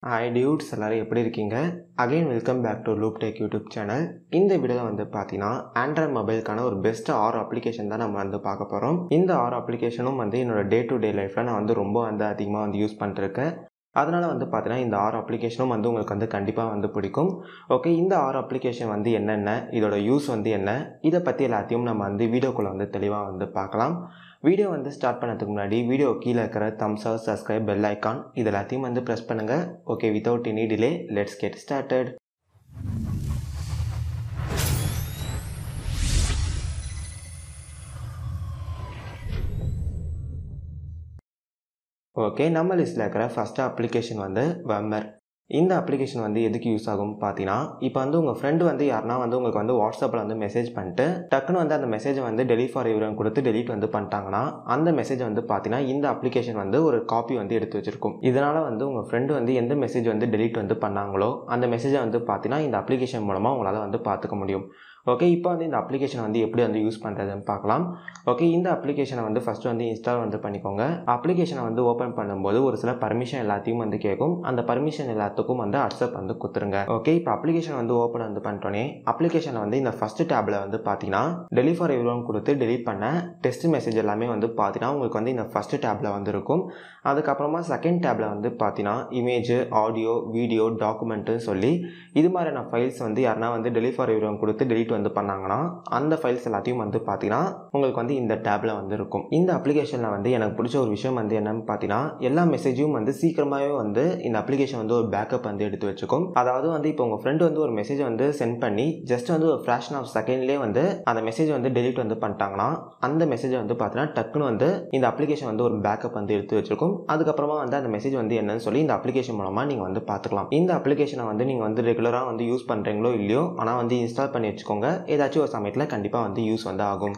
hi dudes எல்லோரும் எப்படி இருக்கீங்க again welcome back to loop tag YouTube channel இந்த வீடியோவில் வந்து பார்த்தீங்கன்னா ஆண்ட்ராய்ட் மொபைலுக்கான ஒரு பெஸ்ட் ஆறு அப்ளிகேஷன் தான் நம்ம வந்து பார்க்க போகிறோம் இந்த ஆறு அப்ளிகேஷனும் வந்து என்னோட டே டு டே லைஃப்பில் நான் வந்து ரொம்ப வந்து அதிகமாக வந்து யூஸ் பண்ணிருக்கேன் அதனால் வந்து பார்த்தீங்கன்னா இந்த ஆறு அப்ளிகேஷனும் வந்து உங்களுக்கு வந்து கண்டிப்பாக வந்து பிடிக்கும் ஓகே இந்த ஆறு அப்ளிகேஷன் வந்து என்னென்ன இதோட யூஸ் வந்து என்ன இதை பற்றி எல்லாத்தையும் நம்ம வந்து வீடியோக்குள்ளே வந்து தெளிவாக வந்து பார்க்கலாம் வீடியோ வந்து ஸ்டார்ட் பண்ணதுக்கு முன்னாடி வீடியோ கீழே இருக்கிற thumbs up subscribe bell icon இது எல்லாத்தையும் வந்து ப்ரெஸ் பண்ணுங்கள் okay without any delay let's get started okay நம்ம லிஸ்ட்டில் இருக்கிற ஃபஸ்ட்டு அப்ளிகேஷன் வந்து வம்மர் இந்த அப்ளிகேஷன் வந்து எதுக்கு யூஸ் ஆகும் பார்த்தீங்கன்னா இப்போ வந்து உங்கள் ஃப்ரெண்டு வந்து யாருனா வந்து உங்களுக்கு வந்து வாட்ஸ்அப்பில் வந்து மெசேஜ் பண்ணிட்டு டக்குன்னு வந்து அந்த மெசேஜை வந்து டெலிட் ஃபார் எவ்ரிவன் கொடுத்து டெலிட் வந்து பண்ணிட்டாங்கன்னா அந்த மெசேஜ் வந்து பார்த்தீங்கன்னா இந்த அப்ளிகேஷன் வந்து ஒரு காப்பி வந்து எடுத்து வச்சிருக்கும் இதனால் வந்து உங்கள் ஃப்ரெண்டு வந்து எந்த மெசேஜ் வந்து டெலிட் வந்து பண்ணாங்களோ அந்த மெசேஜை வந்து பார்த்தீங்கன்னா இந்த அப்ளிகேஷன் மூலமாக உங்களால் வந்து பார்த்துக்க முடியும் ஓகே இப்போ வந்து இந்த அப்ளிகேஷனை வந்து எப்படி வந்து யூஸ் பண்ணுறதுன்னு பார்க்கலாம் ஓகே இந்த அப்ளிகேஷனை வந்து ஃபஸ்ட்டு வந்து இன்ஸ்டால் வந்து பண்ணிக்கோங்க அப்ளிகேஷனை வந்து ஓப்பன் பண்ணும்போது ஒரு சில பர்மிஷன் எல்லாத்தையும் வந்து கேட்கும் அந்த பர்மிஷன் எல்லாத்துக்கும் வந்து அக்செப்ட் வந்து கொடுத்துருங்க ஓகே இப்போ அப்ளிகேஷன் வந்து ஓப்பன் வந்து பண்ணிட்டோன்னே அப்ளிகேஷனை வந்து இந்த ஃபஸ்ட்டு டேப்பில் வந்து பார்த்தீங்கன்னா டெலிட் ஃபார் எவ்ரிவன் கொடுத்து டெலிட் பண்ண டெஸ்ட் மெசேஜ் எல்லாமே வந்து பார்த்தீங்கன்னா உங்களுக்கு வந்து இந்த ஃபஸ்ட்டு டேப்பில் வந்து இருக்கும் அதுக்கப்புறமா செகண்ட் டேப்பில் வந்து பார்த்தீங்கன்னா இமேஜ் ஆடியோ வீடியோ டாக்குமெண்ட்டுன்னு சொல்லி இது மாதிரியான ஃபைல்ஸ் வந்து யாருனா வந்து டெலிட் ஃபார் எவ்ரிவன் கொடுத்து டெலிட் வந்து பண்ணாங்கன்னா அந்த ஃபைல்ஸ் எல்லாத்தையும் வந்து பார்த்தீங்கன்னா உங்களுக்கு வந்து இந்த டேப்பில் வந்து இருக்கும் இந்த அப்ளிகேஷனில் வந்து எனக்கு பிடிச்ச ஒரு விஷயம் வந்து என்னன்னு பார்த்தீங்கன்னா எல்லா மெசேஜும் வந்து சீக்கிரமாகவே வந்து இந்த அப்ளிகேஷன் வந்து ஒரு பேக்கப் வந்து எடுத்து வச்சுக்கும் அதாவது வந்து இப்போ உங்கள் ஃப்ரெண்டு வந்து ஒரு மெசேஜ் வந்து சென்ட் பண்ணி ஜஸ்ட் வந்து ஒரு ஃப்ராக்ஷன் ஆஃப் செகண்ட்லேயே வந்து அந்த மெசேஜ் வந்து டெலிட் வந்து பண்ணிட்டாங்கன்னா அந்த மெசேஜை வந்து பார்த்தீங்கன்னா டக்குன்னு வந்து இந்த அப்ளிகேஷன் வந்து ஒரு பேக்கப் வந்து எடுத்து வச்சிருக்கும் அதுக்கப்புறமா வந்து அந்த மெசேஜ் வந்து என்னன்னு சொல்லி இந்த அப்ளிகேஷன் மூலமாக நீங்கள் வந்து பார்த்துக்கலாம் இந்த அப்ளிகேஷனை வந்து நீங்கள் வந்து ரெகுலராக வந்து யூஸ் பண்ணுறீங்களோ இல்லையோ ஆனால் வந்து இன்ஸ்டால் பண்ணி வச்சுக்கோங்க ஏதாச்சும் ஒரு சமயத்தில் கண்டிப்பாக வந்து யூஸ் வந்து ஆகும்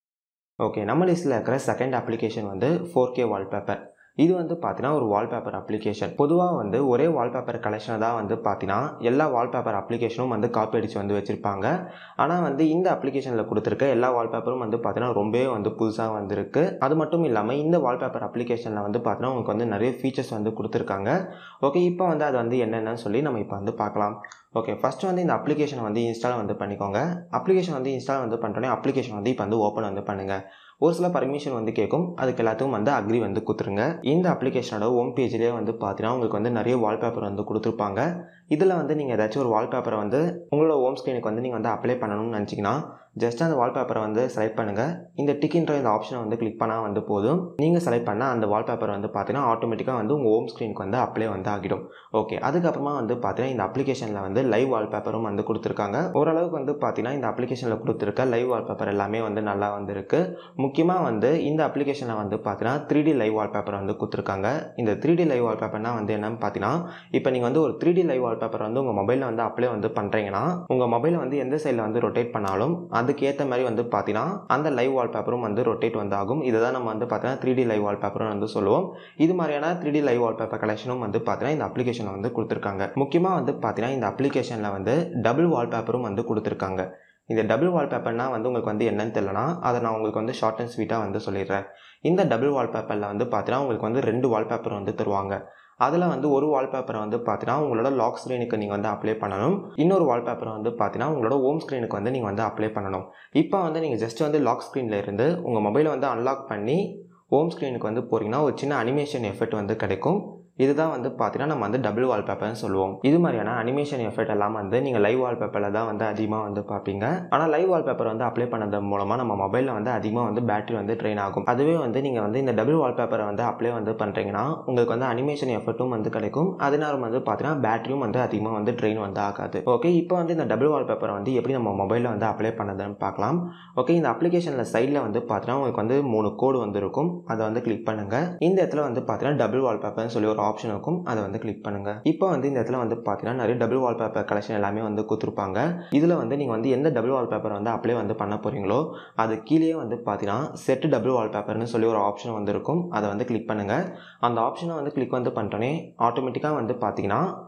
ஓகே நம்ம லிஸ்ட்டில் இருக்கிற செகண்ட் அப்ளிகேஷன் வந்து ஃபோர் கே வால்பேப்பர் இது வந்து பார்த்தீங்கன்னா ஒரு வால்பேப்பர் அப்ளிகேஷன் பொதுவாக வந்து ஒரே வால்பேப்பர் கலெக்ஷனை தான் வந்து பார்த்தீங்கன்னா எல்லா வால்பேப்பர் அப்ளிகேஷனும் வந்து காப்பி அடித்து வந்து வச்சுருப்பாங்க ஆனால் வந்து இந்த அப்ளிகேஷனில் கொடுத்துருக்க எல்லா வால்பேப்பரும் வந்து பார்த்தீங்கன்னா ரொம்பவே வந்து புதுசாக வந்திருக்கு அது மட்டும் இல்லாமல் இந்த வால்பேப்பர் அப்ளிகேஷனில் வந்து பார்த்தீங்கன்னா உங்களுக்கு வந்து நிறைய ஃபீச்சர்ஸ் வந்து கொடுத்துருக்காங்க ஓகே இப்போ வந்து அது வந்து என்னென்னு சொல்லி நம்ம இப்போ வந்து பார்க்கலாம் ஓகே ஃபஸ்ட்டு வந்து இந்த அப்ளிகேஷனை வந்து இன்ஸ்டால் வந்து பண்ணிக்கோங்க அப்ளிகேஷன் வந்து இன்ஸ்டால் வந்து பண்ணிட்டோன்னே அப்ளிகேஷன் வந்து இப்போ வந்து ஓப்பன் வந்து பண்ணுங்கள் ஒரு சில பர்மிஷன் வந்து கேட்கும் அதுக்கு எல்லாத்துக்கும் வந்து அக்ரி வந்து கொடுத்துருங்க இந்த அப்ளிகேஷனோட ஹோம் பேஜ்லேயே வந்து பார்த்தீங்கன்னா உங்களுக்கு வந்து நிறைய வால்பேப்பர் வந்து கொடுத்துருப்பாங்க இதில் வந்து நீங்கள் ஏதாச்சும் ஒரு வால்பேப்பரை வந்து உங்களோட ஹோம் ஸ்க்ரீனுக்கு வந்து நீங்கள் வந்து அப்ளை பண்ணணும்னு நினச்சிங்கன்னா ஜஸ்ட் அந்த வால்பேப்பரை வந்து செலக்ட் பண்ணுங்கள் இந்த டிக்கின்ற இந்த ஆப்ஷனை வந்து கிளிக் பண்ணால் வந்து போதும் நீங்கள் செலக்ட் பண்ணால் அந்த வால்பேப்பர் வந்து பார்த்தீங்கன்னா ஆட்டோமேட்டிக்காக வந்து உங்கள் ஹோம் ஸ்க்ரீனுக்கு வந்து அப்ளை வந்து ஆகிடும் ஓகே அதுக்கப்புறமா வந்து பார்த்தீங்கன்னா இந்த அப்ளிகேஷனில் வந்து லைவ் வால்பேப்பரும் வந்து கொடுத்துருக்காங்க ஓரளவுக்கு வந்து பார்த்தீங்கன்னா இந்த அப்ளிகேஷனில் கொடுத்துருக்க லைவ் வால்பேப்பர் எல்லாமே வந்து நல்லா வந்துருக்கு முக்கியமாக வந்து இந்த அப்ளிகேஷனில் வந்து பார்த்தீங்கன்னா த்ரீ டி லைவ் வால்பேப்பர் வந்து கொடுத்துருக்காங்க இந்த த்ரீ டி லைவ் வால்பேப்பர்னா வந்து என்னன்னு பார்த்தீங்கன்னா இப்போ நீங்கள் வந்து ஒரு த்ரீ டி லைவ் வால்பேப்பர் வந்து உங்கள் மொபைலில் வந்து அப்ளை வந்து பண்ணுறீங்கன்னா உங்கள் மொபைலை வந்து எந்த சைடில் வந்து ரொட்டேட் பண்ணாலும் அதுக்கு ஏற்ற மாதிரி வந்து பார்த்தீங்கன்னா அந்த லைவ் வால்பேப்பரும் வந்து ரொட்டேட் வந்து ஆகும் இதை தான் நம்ம வந்து பார்த்தீங்கன்னா த்ரீ டி லைவ் வால்பேப்பரும் வந்து சொல்லுவோம் இது மாதிரியான த்ரீ டி லைவ் வால்பேப்பர் கலெக்ஷனும் வந்து பார்த்தீங்கன்னா இந்த அப்ளிகேஷனில் வந்து கொடுத்துருக்காங்க முக்கியமாக வந்து பார்த்தீங்கன்னா இந்த அப்ளிகேஷனில் வந்து டபுள் வால்பேப்பரும் வந்து கொடுத்துருக்காங்க இந்த டபுள் வால்பேப்பர்னா வந்து உங்களுக்கு வந்து என்னன்னு தெரியலனா அதை நான் உங்களுக்கு வந்து ஷார்ட் அண்ட் ஸ்வீட்டாக வந்து சொல்லிடுறேன் இந்த டபுள் வால்பேப்பரில் வந்து பார்த்தீங்கன்னா உங்களுக்கு வந்து ரெண்டு வால்பேப்பர் வந்து தருவாங்க அதில் வந்து ஒரு வால்பேப்பரை வந்து பார்த்தீங்கன்னா உங்களோட லாக் ஸ்க்ரீனுக்கு நீங்கள் வந்து அப்ளை பண்ணணும் இன்னொரு வால்பேப்பரை வந்து பார்த்தீங்கன்னா உங்களோட ஹோம் ஸ்க்ரீனுக்கு வந்து நீங்கள் வந்து அப்ளை பண்ணணும் இப்போ வந்து நீங்கள் ஜஸ்ட் வந்து லாக் ஸ்க்ரீனில் இருந்து உங்கள் மொபைலை வந்து அன்லாக் பண்ணி ஹோம் ஸ்க்ரீனுக்கு வந்து போகிறீங்கன்னா ஒரு சின்ன அனிமேஷன் எஃபெக்ட் வந்து கிடைக்கும் இதுதான் வந்து பார்த்தீங்கன்னா நம்ம வந்து டபுள் வால்பேப்பர்னு சொல்லுவோம் இது மாதிரியான அனிமேஷன் எஃபெக்ட் எல்லாம் வந்து நீங்கள் லைவ் வால்பேப்பரில் தான் வந்து அதிகமாக வந்து பார்ப்பீங்க ஆனால் லைவ் வால்பேப்பர் வந்து அப்ளை பண்ணது மூலமாக நம்ம மொபைலில் வந்து அதிகமாக வந்து பேட்டரி வந்து ட்ரெயின் ஆகும் அதுவே வந்து நீங்கள் வந்து இந்த டபுள் வால்பேப்பரை வந்து அப்ளை வந்து பண்ணுறீங்கன்னா உங்களுக்கு வந்து அனிமேஷன் எஃபெக்ட்டும் வந்து கிடைக்கும் அதனால வந்து பார்த்தீங்கன்னா பேட்டரியும் வந்து அதிகமாக வந்து ட்ரெயின் வந்து ஆகாது ஓகே இப்போ வந்து இந்த டபுள் வால்பேப்பரை வந்து எப்படி நம்ம மொபைலில் வந்து அப்ளை பண்ணதுன்னு பார்க்கலாம் ஓகே இந்த அப்ளிகேஷனில் சைடில் வந்து பார்த்தீங்கன்னா உங்களுக்கு வந்து மூணு கோடு வந்து இருக்கும் அதை வந்து கிளிக் பண்ணுங்கள் இந்த இடத்துல வந்து பார்த்தீங்கன்னா டபுள் வால்பேப்பர்னு சொல்லி ஒரு ஆப்ஷன் இருக்கும் அதை வந்து கிளிக் பண்ணுங்கள் இப்போ வந்து இந்த இடத்துல வந்து பார்த்தீங்கன்னா நிறைய டபுள் வால்பேப்பர் கலெக்ஷன் எல்லாமே வந்து கொடுத்துருப்பாங்க இதில் வந்து நீங்கள் வந்து எந்த டபுள் வால்பேப்பர் வந்து அப்ளை வந்து பண்ண போகிறீங்களோ அது கீழே வந்து பார்த்தீங்கன்னா செட் டபுள் வால்பேப்பர்னு சொல்லி ஒரு ஆப்ஷன் வந்து இருக்கும் அதை வந்து கிளிக் பண்ணுங்கள் அந்த ஆப்ஷனை வந்து கிளிக் வந்து பண்ணிட்டோன்னே ஆட்டோமேட்டிக்காக வந்து பார்த்தீங்கன்னா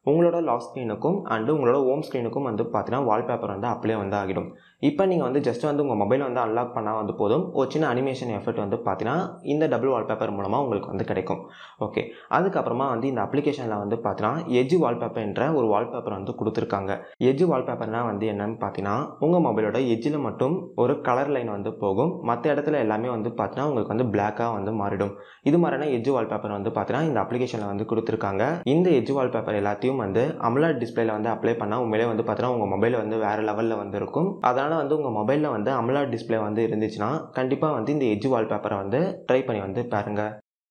உங்களோட லாக் ஸ்க்ரீனுக்கும் அண்டு உங்களோட ஹோம் ஸ்க்ரீனுக்கும் வந்து பார்த்தீங்கன்னா வால்பேப்பர் வந்து அப்ளை வந்து ஆகிடும் இப்போ நீங்கள் வந்து ஜஸ்ட் வந்து உங்கள் மொபைல் வந்து அன்லாக் பண்ணால் வந்து போதும் ஒரு சின்ன அனிமேஷன் எஃபெக்ட் வந்து பார்த்தீங்கன்னா இந்த டபுள் வால்பேப்பர் மூலமாக உங்களுக்கு வந்து கிடைக்கும் ஓகே அதுக்கப்புறமா வந்து இந்த அப்ளிகேஷனில் வந்து பார்த்தீங்கன்னா எஜ் வால்பேப்பர் என்ற ஒரு வால்பேப்பர் வந்து கொடுத்துருக்காங்க எஜ் வால்பேப்பர்னால் வந்து என்னன்னு பார்த்தீங்கன்னா உங்கள் மொபைலோட எஜ்ஜில் மட்டும் ஒரு கலர் லைன் வந்து போகும் மற்ற இடத்துல எல்லாமே வந்து பார்த்தீங்கன்னா உங்களுக்கு வந்து பிளாக்காக வந்து மாறிடும் இது மாதிரியான எஜ் வால்பேப்பர் வந்து பார்த்தீங்கன்னா இந்த அப்ளிகேஷனில் வந்து கொடுத்துருக்காங்க இந்த எஜ் வால்பேப்பர் எல்லாத்தையும் வந்து அமலா டிஸ்பிளேல வந்து அப்ளை பண்ணால் உண்மையிலே வந்து பார்த்தீங்கன்னா உங்கள் மொபைல் வந்து வேறு லெவலில் வந்து இருக்கும் அதனால் வந்து உங்கள் மொபைலில் வந்து அமலா டிஸ்பிளே வந்து இருந்துச்சுன்னா கண்டிப்பாக வந்து இந்த எஜ் வால்பேப்பரை வந்து ட்ரை பண்ணி வந்து பாருங்கள்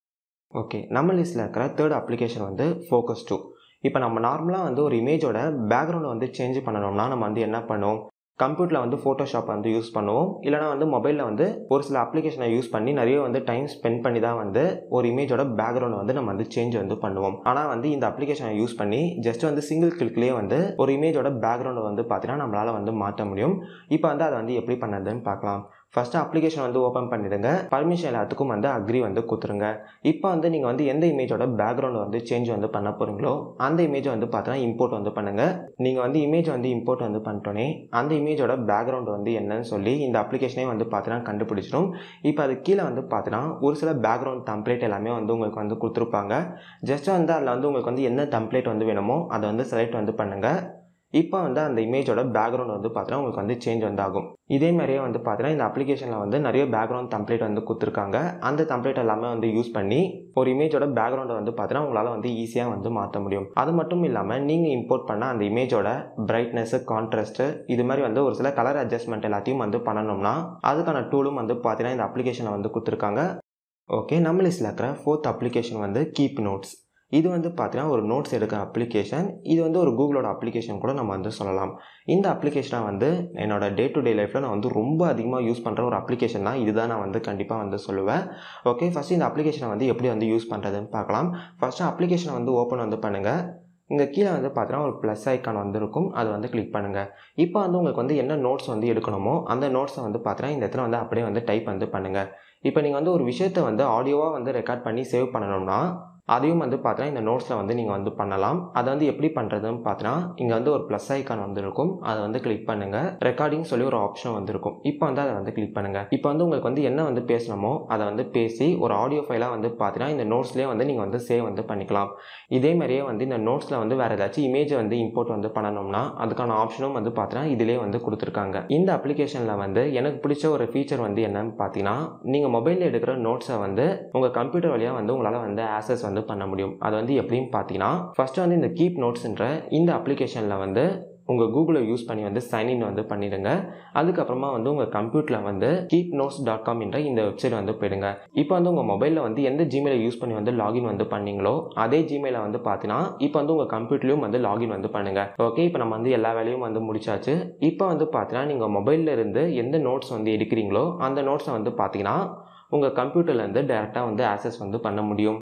ஓகே நம்ம லிஸ்ட்டில் இருக்கிற தேர்ட் அப்ளிகேஷன் வந்து ஃபோக்கஸ் டூ இப்போ நம்ம நார்மலாக வந்து ஒரு இமேஜோட பேக்ரவுண்டை வந்து சேஞ்ச் பண்ணணும்னா நம்ம வந்து என்ன பண்ணுவோம் கம்ப்யூட்டரில் வந்து ஃபோட்டோஷாப் வந்து யூஸ் பண்ணுவோம் இல்லைனா வந்து மொபைலில் வந்து ஒரு சில அப்ளிகேஷனை யூஸ் பண்ணி நிறைய வந்து டைம் ஸ்பெண்ட் பண்ணி தான் வந்து ஒரு இமேஜோட பேக்ரவுண்டை வந்து நம்ம வந்து சேஞ்ச் வந்து பண்ணுவோம் ஆனால் வந்து இந்த அப்ளிகேஷனை யூஸ் பண்ணி ஜஸ்ட் வந்து சிங்கிள் கிளிக்லேயே வந்து ஒரு இமேஜோட பேக்ரவுண்டை வந்து பார்த்தீங்கன்னா நம்மளால் வந்து மாற்ற முடியும் இப்போ வந்து அதை வந்து எப்படி பண்ணதுன்னு பார்க்கலாம் ஃபஸ்ட்டு அப்ளிகேஷன் வந்து ஓப்பன் பண்ணிடுங்க பர்மிஷன் எல்லாத்துக்கும் வந்து அக்ரி வந்து கொடுத்துருங்க இப்போ வந்து நீங்கள் வந்து எந்த இமேஜோட பேக்ரவுண்ட் வந்து சேஞ்ச் வந்து பண்ண போகிறீங்களோ அந்த இமேஜை வந்து பார்த்தீங்கன்னா இம்போர்ட் வந்து பண்ணுங்கள் நீங்கள் வந்து இமேஜ் வந்து இம்போர்ட் வந்து பண்ணிட்டோன்னே அந்த இமேஜோட பேக்ரவுண்ட் வந்து என்னன்னு சொல்லி இந்த அப்ளிகேஷனே வந்து பார்த்தீங்கன்னா கண்டுபிடிச்சிடும் இப்போ அது கீழே வந்து பார்த்தீங்கன்னா ஒரு சில பேக்ரவுண்ட் டம்ப்ளேட் எல்லாமே வந்து உங்களுக்கு வந்து கொடுத்துருப்பாங்க ஜஸ்ட் வந்து அதில் வந்து உங்களுக்கு வந்து என்ன டம்ப்ளேட் வந்து வேணுமோ அதை வந்து செலக்ட் வந்து பண்ணுங்கள் இப்போ வந்து அந்த இமேஜோட பேக்ரவுண்ட் வந்து பார்த்தீங்கன்னா உங்களுக்கு வந்து சேஞ்ச் வந்து ஆகும் இதே மாதிரியே வந்து பார்த்தீங்கன்னா இந்த அப்ளிகேஷனில் வந்து நிறைய பேக்ரவுண்ட் டம்ப்ளேட் வந்து கொடுத்துருக்காங்க அந்த டம்ப்ளேட் எல்லாமே வந்து யூஸ் பண்ணி ஒரு இமேஜோட பேக்ரவுண்டை வந்து பார்த்தீங்கன்னா உங்களால் வந்து ஈஸியாக வந்து மாற்ற முடியும் அது மட்டும் இல்லாமல் நீங்கள் இம்போர்ட் பண்ண அந்த இமேஜோட பிரைட்னஸ்ஸு கான்ட்ராஸ்ட்டு இது மாதிரி வந்து ஒரு சில கலர் அட்ஜஸ்ட்மெண்ட் எல்லாத்தையும் வந்து பண்ணணும்னா அதுக்கான டூலும் வந்து பார்த்தீங்கன்னா இந்த அப்ளிகேஷனில் வந்து கொடுத்துருக்காங்க ஓகே நம்ம லிஸ்ட்டில் இருக்கிற ஃபோர்த் அப்ளிகேஷன் வந்து கீப் நோட்ஸ் இது வந்து பார்த்தீங்கன்னா ஒரு நோட்ஸ் எடுக்கிற அப்ளிகேஷன் இது வந்து ஒரு கூகுளோட அப்ளிகேஷன் கூட நம்ம வந்து சொல்லலாம் இந்த அப்ளிகேஷனை வந்து என்னோட டே டு டே லைஃப்பில் நான் வந்து ரொம்ப அதிகமாக யூஸ் பண்ணுற ஒரு அப்ளிகேஷன் தான் இதுதான் நான் வந்து கண்டிப்பாக வந்து சொல்லுவேன் ஓகே ஃபஸ்ட்டு இந்த அப்ளிகேஷனை வந்து எப்படி வந்து யூஸ் பண்ணுறதுன்னு பார்க்கலாம் ஃபஸ்ட்டு அப்ளிகேஷனை வந்து ஓப்பன் வந்து பண்ணுங்கள் இங்கே கீழே வந்து பார்த்தீங்கன்னா ஒரு ப்ளஸ் ஐக்கான் வந்து இருக்கும் அதை வந்து கிளிக் பண்ணுங்கள் இப்போ வந்து உங்களுக்கு வந்து என்ன நோட்ஸ் வந்து எடுக்கணுமோ அந்த நோட்ஸை வந்து பார்த்தீங்கன்னா இந்த இடத்துல வந்து அப்படியே வந்து டைப் வந்து பண்ணுங்கள் இப்போ நீங்கள் வந்து ஒரு விஷயத்தை வந்து ஆடியோவாக வந்து ரெக்கார்ட் பண்ணி சேவ் பண்ணணும்னா அதையும் வந்து பார்த்தீங்கன்னா இந்த நோட்ஸில் வந்து நீங்கள் வந்து பண்ணலாம் அதை வந்து எப்படி பண்ணுறதுன்னு பார்த்தீங்கன்னா இங்கே வந்து ஒரு ப்ளஸ் ஐக்கான் வந்து இருக்கும் அதை வந்து கிளிக் பண்ணுங்கள் ரெக்கார்டிங் சொல்லி ஒரு ஆப்ஷன் வந்து இருக்கும் இப்போ வந்து அதை வந்து கிளிக் பண்ணுங்கள் இப்போ வந்து உங்களுக்கு வந்து என்ன வந்து பேசணுமோ அதை வந்து பேசி ஒரு ஆடியோ ஃபைலாக வந்து பார்த்தீங்கன்னா இந்த நோட்ஸ்லேயே வந்து நீங்கள் வந்து சேவ் வந்து பண்ணிக்கலாம் இதே மாதிரியே வந்து இந்த நோட்ஸில் வந்து வேறு ஏதாச்சும் இமேஜை வந்து இம்போர்ட் வந்து பண்ணணும்னா அதுக்கான ஆப்ஷனும் வந்து பார்த்தீங்கன்னா இதிலே வந்து கொடுத்துருக்காங்க இந்த அப்ளிகேஷனில் வந்து எனக்கு பிடிச்ச ஒரு ஃபீச்சர் வந்து என்னன்னு பார்த்தீங்கன்னா நீங்கள் மொபைலில் எடுக்கிற நோட்ஸை வந்து உங்கள் கம்ப்யூட்டர் வழியாக வந்து உங்களால் வந்து ஆக்சஸ் வந்து பண்ண முடியும் அது வந்து எப்படின்னு பார்த்தீங்கன்னா ஃபஸ்ட்டு வந்து இந்த கீப் நோட்ஸ்ன்ற இந்த அப்ளிகேஷனில் வந்து உங்கள் கூகுளை யூஸ் பண்ணி வந்து சைன்இன் வந்து பண்ணிடுங்க அதுக்கப்புறமா வந்து உங்கள் கம்ப்யூட்டரில் வந்து கீப் நோட்ஸ் டாட் காம் என்ற இந்த வெப்சைட் வந்து போயிடுங்க இப்போ வந்து உங்கள் மொபைலில் வந்து எந்த ஜிமெயிலை யூஸ் பண்ணி வந்து லாகின் வந்து பண்ணீங்களோ அதே ஜிமெயிலை வந்து பார்த்தீங்கன்னா இப்போ வந்து உங்கள் கம்ப்யூட்டர்லையும் வந்து லாகின் வந்து பண்ணுங்கள் ஓகே இப்போ நம்ம வந்து எல்லா வேலையும் வந்து முடிச்சாச்சு இப்போ வந்து பார்த்தீங்கன்னா நீங்கள் மொபைலில் இருந்து எந்த நோட்ஸ் வந்து எடுக்கிறீங்களோ அந்த நோட்ஸை வந்து பார்த்தீங்கன்னா உங்கள் கம்ப்யூட்டர்லேருந்து டேரெக்டாக வந்து ஆக்சஸ் வந்து பண்ண முடியும்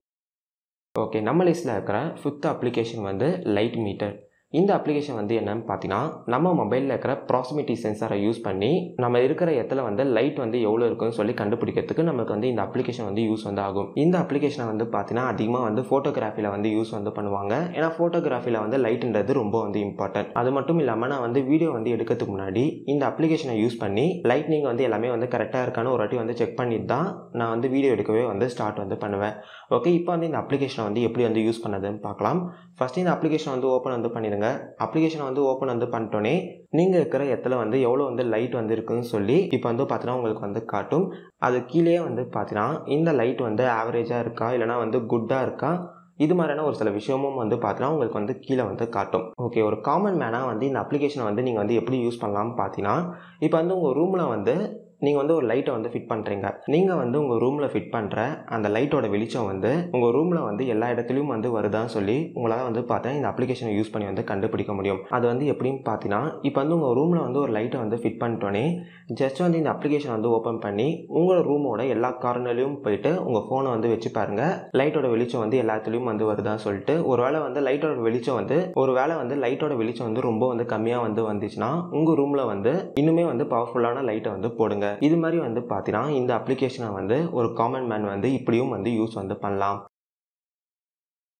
ஓகே நம்ம லிஸ்ட்டில் இருக்கிற ஃபிஃப்த் அப்ளிகேஷன் வந்து லைட் மீட்டர் இந்த அப்ளிகேஷன் வந்து என்னன்னு பார்த்தீங்கன்னா நம்ம மொபைலில் இருக்கிற ப்ராக்சிமிட்டி சென்சாரை யூஸ் பண்ணி நம்ம இருக்கிற இடத்துல வந்து லைட் வந்து எவ்வளோ இருக்குன்னு சொல்லி கண்டுபிடிக்கிறதுக்கு நமக்கு வந்து இந்த அப்ளிகேஷன் வந்து யூஸ் வந்து ஆகும் இந்த அப்ளிகேஷனை வந்து பார்த்தீங்கன்னா அதிகமாக வந்து ஃபோட்டோகிராஃபியில் வந்து யூஸ் வந்து பண்ணுவாங்க ஏன்னா ஃபோட்டோகிராஃபியில் வந்து லைட்ன்றது ரொம்ப வந்து இம்பார்ட்டன்ட் அது மட்டும் இல்லாமல் நான் வந்து வீடியோ வந்து எடுக்கிறதுக்கு முன்னாடி இந்த அப்ளிகேஷனை யூஸ் பண்ணி லைட்னிங் வந்து எல்லாமே வந்து கரெக்டாக இருக்கான்னு ஒரு வாட்டி வந்து செக் பண்ணிட்டு தான் நான் வந்து வீடியோ எடுக்கவே வந்து ஸ்டார்ட் வந்து பண்ணுவேன் ஓகே இப்போ வந்து இந்த அப்ளிகேஷனை வந்து எப்படி வந்து யூஸ் பண்ணதுன்னு பார்க்கலாம் ஃபஸ்ட்டு இந்த அப்ளிகேஷன் வந்து ஓப்பன் வந்து பண்ணிடுங்க அப்ளிகேஷனை வந்து ஓப்பன் வந்து பண்ணிட்டோன்னே நீங்கள் இருக்கிற இடத்துல வந்து எவ்வளோ வந்து லைட் வந்து இருக்குன்னு சொல்லி இப்போ வந்து பார்த்தீங்கன்னா உங்களுக்கு வந்து காட்டும் அது கீழே வந்து பார்த்தீங்கன்னா இந்த லைட் வந்து ஆவரேஜாக இருக்கா இல்லைனா வந்து குட்டாக இருக்கா இது மாதிரியான ஒரு சில விஷயமும் வந்து பார்த்தீங்கன்னா உங்களுக்கு வந்து கீழே வந்து காட்டும் ஓகே ஒரு காமன் மேனாக வந்து இந்த அப்ளிகேஷனை வந்து நீங்கள் வந்து எப்படி யூஸ் பண்ணலாம்னு பார்த்தீங்கன்னா இப்போ வந்து உங்கள் ரூமில் வந்து நீங்கள் வந்து ஒரு லைட்டை வந்து ஃபிட் பண்ணுறீங்க நீங்கள் வந்து உங்கள் ரூமில் ஃபிட் பண்ணுற அந்த லைட்டோட வெளிச்சம் வந்து உங்கள் ரூமில் வந்து எல்லா இடத்துலையும் வந்து வருதான்னு சொல்லி உங்களால் வந்து பார்த்தா இந்த அப்ளிகேஷனை யூஸ் பண்ணி வந்து கண்டுபிடிக்க முடியும் அது வந்து எப்படின்னு பார்த்தீங்கன்னா இப்போ வந்து உங்கள் ரூமில் வந்து ஒரு லைட்டை வந்து ஃபிட் பண்ணிட்டோன்னே ஜஸ்ட் வந்து இந்த அப்ளிகேஷன் வந்து ஓப்பன் பண்ணி உங்கள் ரூமோட எல்லா கார்னர்லையும் போயிட்டு உங்கள் ஃபோனை வந்து வச்சு பாருங்கள் லைட்டோட வெளிச்சம் வந்து எல்லாத்துலேயும் வந்து வருதான்னு சொல்லிட்டு ஒரு வேளை வந்து லைட்டோட வெளிச்சம் வந்து ஒரு வேளை வந்து லைட்டோட வெளிச்சம் வந்து ரொம்ப வந்து கம்மியாக வந்து வந்துச்சுன்னா உங்கள் ரூமில் வந்து இன்னுமே வந்து பவர்ஃபுல்லான லைட்டை வந்து போடுங்க இது மாதிரி வந்து பார்த்தீங்கன்னா இந்த அப்ளிகேஷனை வந்து ஒரு காமன் மேன் வந்து இப்படியும் வந்து யூஸ் வந்து பண்ணலாம்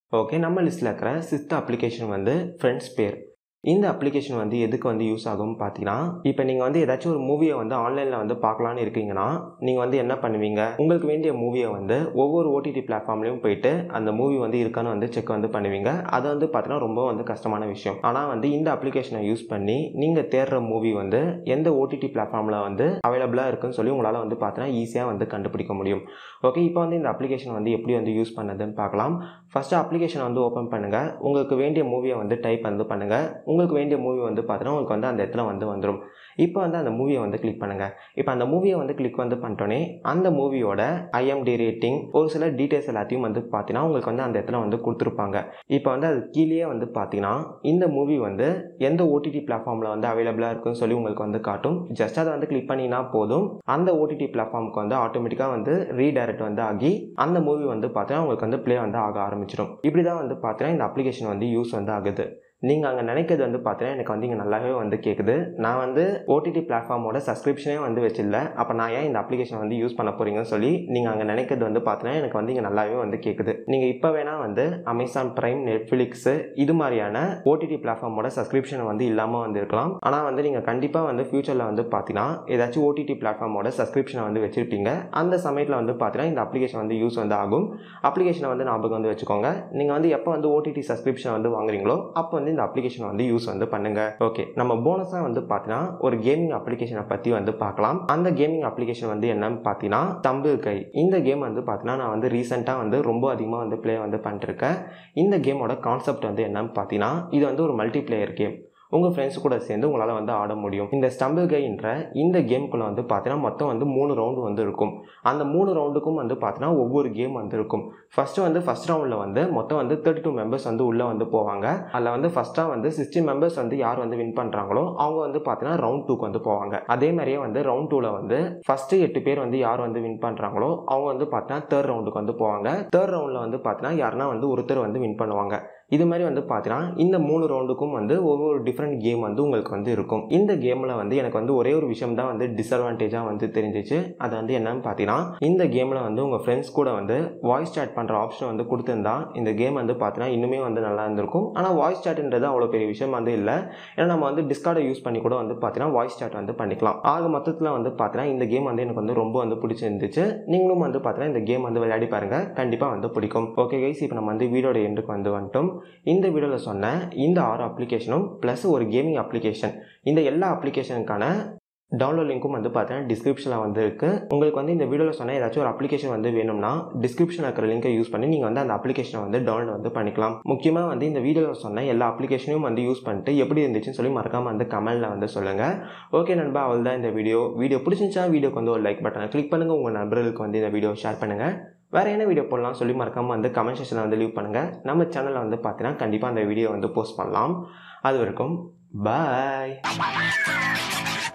ஓகே நம்ம லிஸ்ட்டில் இருக்கிற சிக்ஸ்த் அப்ளிகேஷன் வந்து ஃப்ரெண்ட்ஸ் பேர் இந்த அப்ளிகேஷன் வந்து எதுக்கு வந்து யூஸ் ஆகும் பார்த்தீங்கன்னா இப்போ நீங்கள் வந்து ஏதாச்சும் ஒரு மூவியை வந்து ஆன்லைனில் வந்து பார்க்கலான்னு இருக்கீங்கன்னா நீங்கள் வந்து என்ன பண்ணுவீங்க உங்களுக்கு வேண்டிய மூவியை வந்து ஒவ்வொரு ஓடிடி பிளாட்ஃபார்ம்லேயும் போயிட்டு அந்த மூவி வந்து இருக்கான்னு வந்து செக் வந்து பண்ணுவீங்க அது வந்து பார்த்தீங்கன்னா ரொம்ப வந்து கஷ்டமான விஷயம் ஆனால் வந்து இந்த அப்ளிகேஷனை யூஸ் பண்ணி நீங்கள் தேடுற மூவி வந்து எந்த ஓடிடி பிளாட்ஃபார்மில் வந்து அவைலபிளாக இருக்குன்னு சொல்லி உங்களால் வந்து பார்த்தீங்கன்னா ஈஸியாக வந்து கண்டுபிடிக்க முடியும் ஓகே இப்போ வந்து இந்த அப்ளிகேஷன் வந்து எப்படி வந்து யூஸ் பண்ணதுன்னு பார்க்கலாம் ஃபஸ்ட்டு அப்ளிகேஷனை வந்து ஓப்பன் பண்ணுங்கள் உங்களுக்கு வேண்டிய மூவியை வந்து டைப் வந்து பண்ணுங்கள் உங்களுக்கு வேண்டிய மூவி வந்து பார்த்தீங்கன்னா உங்களுக்கு வந்து அந்த இடத்துல வந்து வந்துடும் இப்போ வந்து அந்த மூவியை வந்து கிளிக் பண்ணுங்கள் இப்போ அந்த மூவியை வந்து கிளிக் வந்து பண்ணிட்டோன்னே அந்த மூவியோட ஐஎம்டி ரேட்டிங் ஒரு சில டீட்டெயில்ஸ் எல்லாத்தையும் வந்து பார்த்தீங்கன்னா உங்களுக்கு வந்து அந்த இடத்துல வந்து கொடுத்துருப்பாங்க இப்போ வந்து அது கீழே வந்து பார்த்தீங்கன்னா இந்த மூவி வந்து எந்த ஓடிடி பிளாட்ஃபார்மில் வந்து அவைலபிளாக இருக்குன்னு சொல்லி உங்களுக்கு வந்து காட்டும் ஜஸ்ட் அதை வந்து கிளிக் பண்ணினா போதும் அந்த ஓடிடி பிளாட்ஃபார்முக்கு வந்து ஆட்டோமேட்டிக்காக வந்து ரீடைரக்ட் வந்து ஆகி அந்த மூவி வந்து பார்த்தீங்கன்னா உங்களுக்கு வந்து ப்ளே வந்து ஆக ஆரம்பிச்சிடும் இப்படி தான் வந்து பார்த்தீங்கன்னா இந்த அப்ளிகேஷன் வந்து யூஸ் வந்து ஆகுது நீங்கள் அங்கே நினைக்கிறது வந்து பார்த்தீங்கன்னா எனக்கு வந்து இங்கே நல்லாவே வந்து கேட்குது நான் வந்து ஓடிடி பிளாட்ஃபார்மோட சப்ஸ்கிரிப்ஷனே வந்து வச்சில்ல அப்போ நான் ஏன் இந்த அப்ளிகேஷன் வந்து யூஸ் பண்ண போகிறீங்கன்னு சொல்லி நீங்கள் அங்கே நினைக்கிறது வந்து பார்த்தீங்கன்னா எனக்கு வந்து இங்கே நல்லாவே வந்து கேட்குது நீங்கள் இப்போ வேணால் வந்து அமேசான் ப்ரைம் நெட்ஃப்ளிக்ஸு இது மாதிரியான ஓடிடி பிளாட்ஃபார்மோட சப்ஸ்கிரிப்ஷன் வந்து இல்லாமல் வந்து இருக்கலாம் ஆனால் வந்து நீங்கள் கண்டிப்பாக வந்து ஃபியூச்சரில் வந்து பார்த்தீங்கன்னா ஏதாச்சும் ஓடிடி பிளாட்ஃபார்மோட சப்ஸ்கிரிப்ஷனை வந்து வச்சிருப்பீங்க அந்த சமயத்தில் வந்து பார்த்தீங்கன்னா இந்த அப்ளிகேஷன் வந்து யூஸ் வந்து ஆகும் அப்ளிகேஷனை வந்து ஞாபகம் வந்து வச்சுக்கோங்க நீங்கள் வந்து எப்போ வந்து ஓடிடி சப்ஸ்கிரிப்ஷன் வந்து வாங்குறீங்களோ அப்போ வந்து இந்த அப்ளிகேஷன் வந்து யூஸ் வந்து பண்ணுங்க ஓகே நம்ம போனஸாக வந்து பார்த்தீங்கன்னா ஒரு கேமிங் அப்ளிகேஷனை பற்றி வந்து பார்க்கலாம் அந்த கேமிங் அப்ளிகேஷன் வந்து என்னன்னு பார்த்தீங்கன்னா தம்பிள் கை இந்த கேம் வந்து பார்த்தீங்கன்னா நான் வந்து ரீசெண்டாக வந்து ரொம்ப அதிகமாக வந்து ப்ளே வந்து பண்ணிட்டுருக்கேன் இந்த கேமோட கான்செப்ட் வந்து என்னன்னு பார்த்தீங்கன்னா இது வந்து ஒரு மல்டி பிளேயர் கேம் உங்கள் ஃப்ரெண்ட்ஸ் கூட சேர்ந்து உங்களால் வந்து ஆட முடியும் இந்த ஸ்டம்பிள் கைன்ற இந்த கேமுக்குள்ளே வந்து பார்த்தீங்கன்னா மொத்தம் வந்து மூணு ரவுண்டு வந்து இருக்கும் அந்த மூணு ரவுண்டுக்கும் வந்து பார்த்தீங்கன்னா ஒவ்வொரு கேம் வந்து இருக்கும் ஃபஸ்ட்டு வந்து ஃபஸ்ட் ரவுண்டில் வந்து மொத்தம் வந்து தேர்ட்டி டூ மெம்பர்ஸ் வந்து உள்ளே வந்து போவாங்க அதில் வந்து ஃபஸ்ட்டாக வந்து சிக்ஸ்டி மெம்பர்ஸ் வந்து யார் வந்து வின் பண்ணுறாங்களோ அவங்க வந்து பார்த்தீங்கன்னா ரவுண்ட் டூக்கு வந்து போவாங்க அதே மாதிரியே வந்து ரவுண்ட் டூவில் வந்து ஃபஸ்ட்டு எட்டு பேர் வந்து யார் வந்து வின் பண்ணுறாங்களோ அவங்க வந்து பார்த்தீங்கன்னா தேர்ட் ரவுண்டுக்கு வந்து போவாங்க தேர்ட் ரவுண்டில் வந்து பார்த்தீங்கன்னா யாருன்னா வந்து ஒருத்தர் வந்து வின் பண்ணுவாங்க இது மாதிரி வந்து பார்த்தீங்கன்னா இந்த மூணு ரவுண்டுக்கும் வந்து ஒவ்வொரு டிஃப்ரெண்ட் கேம் வந்து உங்களுக்கு வந்து இருக்கும் இந்த கேமில் வந்து எனக்கு வந்து ஒரே ஒரு விஷயம் தான் வந்து டிஸ்அட்வான்டேஜாக வந்து தெரிஞ்சிச்சு அது வந்து என்னன்னு பார்த்தீங்கன்னா இந்த கேமில் வந்து உங்கள் ஃப்ரெண்ட்ஸ் கூட வந்து வாய்ஸ் சேட் பண்ணுற ஆப்ஷன் வந்து கொடுத்துருந்தா இந்த கேம் வந்து பார்த்தீங்கன்னா இன்னுமே வந்து நல்லா இருந்திருக்கும் ஆனால் வாய்ஸ் சேட்ன்றது அவ்வளோ பெரிய விஷயம் வந்து இல்லை ஏன்னா நம்ம வந்து டிஸ்கார்டை யூஸ் பண்ணி கூட வந்து பார்த்தீங்கன்னா வாய்ஸ் சேட் வந்து பண்ணிக்கலாம் ஆக மொத்தத்தில் வந்து பார்த்தீங்கன்னா இந்த கேம் வந்து எனக்கு வந்து ரொம்ப வந்து பிடிச்சிருந்துச்சு நீங்களும் வந்து பார்த்தீங்கன்னா இந்த கேம் வந்து விளையாடி பாருங்கள் கண்டிப்பாக வந்து பிடிக்கும் ஓகே கைஸ் இப்போ நம்ம வந்து வீடியோட எண்டுக்கு வந்து வந்துட்டோம் இந்த வீடியோவில் சொன்ன இந்த ஆறு அப்ளிகேஷனும் ப்ளஸ் ஒரு கேமிங் அப்ளிகேஷன் இந்த எல்லா அப்ளிகேஷனுக்கான டவுன்லோட் லிங்க்கும் வந்து பார்த்தீங்கன்னா டிஸ்கிரிப்ஷனில் வந்து இருக்குது உங்களுக்கு வந்து இந்த வீடியோவில் சொன்ன ஏதாச்சும் ஒரு அப்ளிகேஷன் வந்து வேணும்னா டிஸ்கிரிப்ஷனில் இருக்கிற லிங்கை யூஸ் பண்ணி நீங்கள் வந்து அந்த அப்ளிகேஷனை வந்து டவுன்லோட் வந்து பண்ணிக்கலாம் முக்கியமாக வந்து இந்த வீடியோவில் சொன்ன எல்லா அப்ளிகேஷனையும் வந்து யூஸ் பண்ணிட்டு எப்படி இருந்துச்சுன்னு சொல்லி மறக்காமல் வந்து கமெண்ட்டில் வந்து சொல்லுங்கள் ஓகே நண்பா அவள் தான் இந்த வீடியோ வீடியோ பிடிச்சிருந்துச்சா வீடியோக்கு வந்து ஒரு லைக் பட்டனை கிளிக் பண்ணுங்கள் உங்கள் நண்பர்களுக்கு வந்து இந்த வீடியோ ஷேர் பண்ணுங்கள் வேறு என்ன வீடியோ போடலாம் சொல்லி மறக்காமல் வந்து கமெண்ட் செக்ஷனில் வந்து லீவ் பண்ணுங்கள் நம்ம சேனலில் வந்து பார்த்தீங்கன்னா கண்டிப்பாக அந்த வீடியோ வந்து போஸ்ட் பண்ணலாம் அது வரைக்கும் பாய்